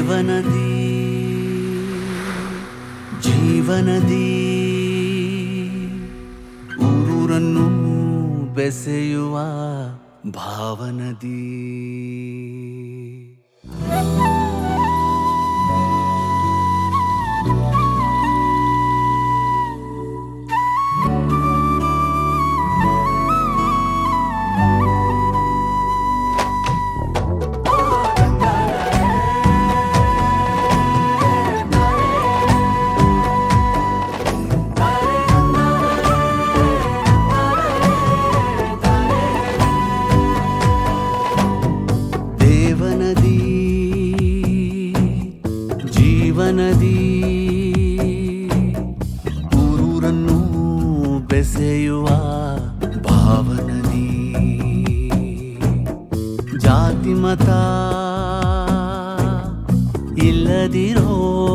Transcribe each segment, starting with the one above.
ಜೀವನದಿ ಜೀವನದಿ ಊರೂರನ್ನು ಬೆಸೆಯುವ ಭಾವನದಿ ದೇವನದಿ ಜೀವನದಿ ಊರೂರನ್ನು ಬೆಸೆಯುವ ಭಾವನದಿ ಜಾತಿ ಮತ ಇಲ್ಲದಿರೋ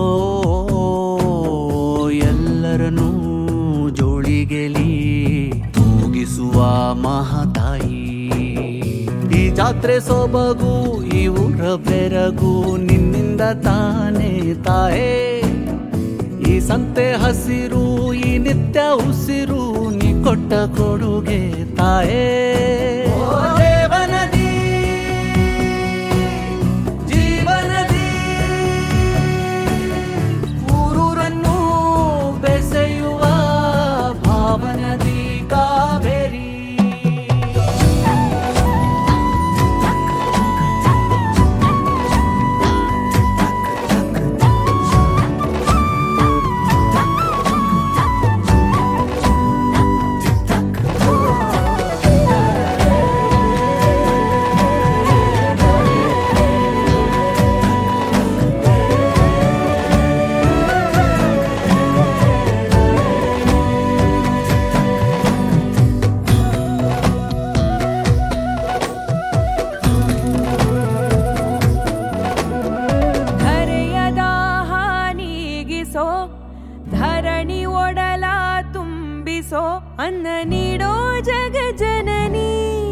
ಎಲ್ಲರನ್ನೂ ಜೋಳಿಗೆಲಿ ತೂಗಿಸುವ ಮಹತಾಯಿ ಈ ಜಾತ್ರೆ ಸೊಬಗು ಈ ಊರ ಬೆರಗು ನಿನ್ನಿಂದ ತಾನೇ ತಾಯೇ ಈ ಸಂತೆ ಹಸಿರು ಈ ನಿತ್ಯ ಉಸಿರು ನೀ ಕೊಟ್ಟ ಕೊಡುಗೆ ತಾಯೇ ದೇವನದಿ ಜೀವನದಿ ಊರೂರನ್ನು ಬೆಸೆಯುವ ಭಾವನದಿ ಕಾವೇರಿ ಧರೆಯದ ಹಾನಿಗಿಸೋ ಧರಣಿ ಒಡಲ ತುಂಬಿಸೋ ಅನ್ನ ನೀಡೋ ಜಗ ಜನನಿ